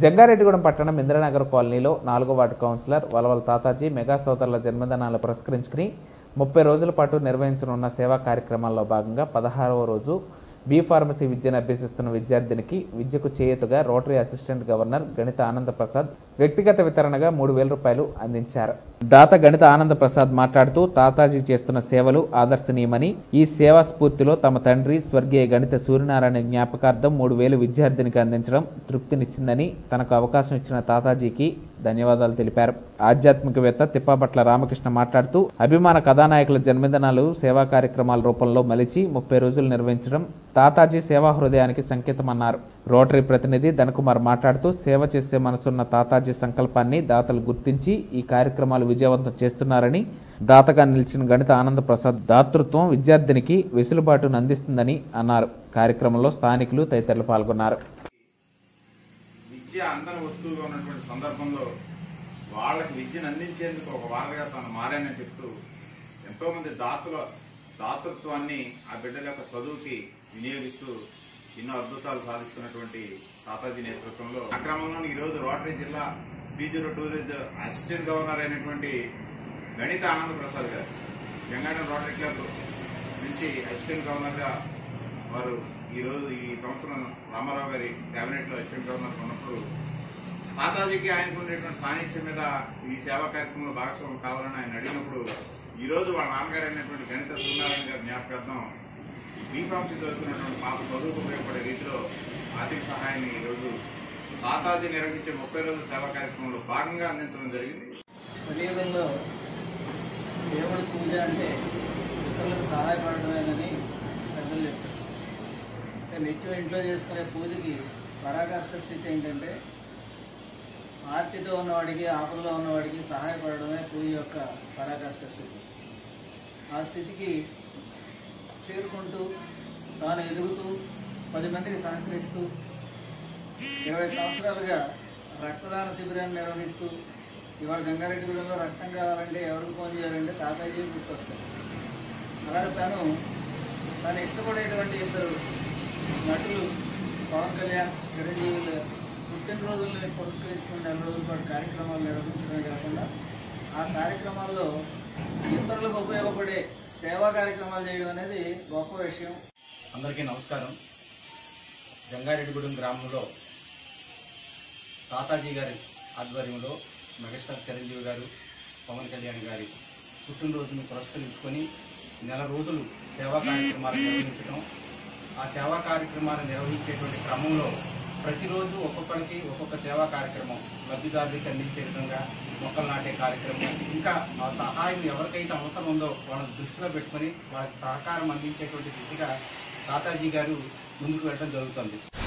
జంగారెడ్డిగూడెం పట్టణం ఇంద్రనగర్ కాలనీలో నాలుగో ward councillor Valavala Tataji mega సోదరుల జన్మదినాలు పురస్కరించుకుని ముప్పై రోజుల పాటు నిర్వహించనున్న సేవా కార్యక్రమాల్లో భాగంగా పదహారవ రోజు బీ ఫార్మసీ విద్యను అభ్యసిస్తున్న విద్యార్థినికి విద్యకు చేయూతగా రోటరీ అసిస్టెంట్ గవర్నర్ గణిత ఆనంద ప్రసాద్ వ్యక్తిగత వితరణగా మూడు వేల రూపాయలు అందించారు దాత గణిత ఆనంద ప్రసాద్ మాట్లాడుతూ తాతాజీ చేస్తున్న సేవలు ఆదర్శనీయమని ఈ సేవా స్ఫూర్తిలో తమ తండ్రి స్వర్గీయ గణిత సూర్యనారాయణ జ్ఞాపకార్థం మూడు వేలు విద్యార్థినికి అందించడం తృప్తినిచ్చిందని తనకు అవకాశం ఇచ్చిన తాతాజీకి ధన్యవాదాలు తెలిపారు ఆధ్యాత్మికవేత్త తిప్పాపట్ల రామకృష్ణ మాట్లాడుతూ అభిమాన కథానాయకుల జన్మదినాలు సేవా కార్యక్రమాల రూపంలో మలిచి ముప్పై రోజులు నిర్వహించడం తాతాజీ సేవా హృదయానికి సంకేతమన్నారు రోటరీ ప్రతినిధి ధనకుమార్ మాట్లాడుతూ సేవ చేసే మనసున్న తాతాజీ సంకల్పాన్ని దాతలు గుర్తించి ఈ కార్యక్రమాలు విజయవంతం చేస్తున్నారని దాతగా నిలిచిన గణిత ఆనంద ప్రసాద్ దాతృత్వం విద్యార్థినికి వెసులుబాటును అందిస్తుందని అన్నారు కార్యక్రమంలో స్థానికులు తదితరులు పాల్గొన్నారు విద్య అందని వస్తువుగా ఉన్నటువంటి సందర్భంలో వాళ్ళకి విద్యను అందించేందుకు ఒక వారధిగా తాను మారానని చెప్తూ ఎంతోమంది దాతల దాతృత్వాన్ని ఆ బిడ్డల యొక్క చదువుకి వినియోగిస్తూ ఎన్నో అద్భుతాలు సాధిస్తున్నటువంటి తాతాజీ నేతృత్వంలో ఆ క్రమంలో ఈరోజు రోటరీ జిల్లా P zero tourism assistant governor అయినటువంటి గణిత ఆనంద ప్రసాద్ గారు గంగాధర రోటరీ క్లబ్ నుంచి అసిస్టెంట్ గవర్నర్గా వారు ఈరోజు ఈ సంవత్సరం రామారావు గారి కేబినెట్ లో అసిస్టెంట్ గవర్నర్ ఉన్నప్పుడు తాతాజీకి ఆయనకు ఉండేటువంటి సాన్నిధ్యం మీద ఈ సేవా కార్యక్రమంలో భాగస్వామ్యం కావాలని ఆయన అడిగినప్పుడు ఈ రోజు వాళ్ళ నాన్నగారు అయినటువంటి గణిత సూర్యనారాయణ గారి జ్ఞాపకార్థం బీఫామ్సీ చదువుతున్నటువంటి పాప చదువుకు ఉపయోగపడే రీతిలో ఆర్థిక సహాయాన్ని ఈరోజు తాతాజీ నిర్వహించే ముప్పై రోజుల సేవా కార్యక్రమంలో భాగంగా అందించడం జరిగింది కలియుగంలో దేవుడి పూజ అంటే ఇతరులకు సహాయపడమేనని పెద్దలు చెప్పారు అంటే నిత్యం ఇంట్లో చేసుకునే పూజకి పరాకాష్ట స్థితి ఏంటంటే ఆర్తితో ఉన్నవాడికి ఆపదలో ఉన్నవాడికి సహాయపడడమే పూజ యొక్క పరాకాష్ట స్థితి ఆ స్థితికి చేరుకుంటూ తాను ఎదుగుతూ పది మందికి సహకరిస్తూ ఇరవై సంవత్సరాలుగా రక్తదాన శిబిరాన్ని నిర్వహిస్తూ ఇవాళ గంగారెడ్డిగూడెంలో రక్తం కావాలంటే ఎవరికి ఫోన్ చేయాలంటే తాతాజీ గుర్తొస్తారు అలాగే తను తను ఇష్టపడేటువంటి ఇద్దరు నటులు పవన్ కళ్యాణ్ చిరంజీవులు పుట్టినరోజుల్ని పురస్కరించుకుని నెల రోజుల పాటు కార్యక్రమాలు నిర్వహించడమే కాకుండా ఆ కార్యక్రమాల్లో ఇతరులకు ఉపయోగపడే సేవా కార్యక్రమాలు చేయడం అనేది గొప్ప విషయం అందరికీ నమస్కారం జంగారెడ్డిగూడెం గ్రామంలో తాతాజీ గారి ఆధ్వర్యంలో మెగాస్టార్ చిరంజీవి గారు పవన్ కళ్యాణ్ గారి పుట్టినరోజును పురస్కరించుకొని నెల రోజులు సేవా కార్యక్రమాలు నిర్వహించడం ఆ సేవా కార్యక్రమాలు నిర్వహించేటువంటి క్రమంలో ప్రతిరోజు ఒక్కొక్కరికి ఒక్కొక్క సేవా కార్యక్రమం లబ్ధిదారులకి అందించే విధంగా మొక్కలు నాటే కార్యక్రమం ఇంకా ఆ సహాయం ఎవరికైతే అవసరం ఉందో వాళ్ళని దృష్టిలో పెట్టుకొని వాళ్ళకి సహకారం అందించేటువంటి దిశగా తాతాజీ గారు ముందుకు వెళ్ళడం జరుగుతుంది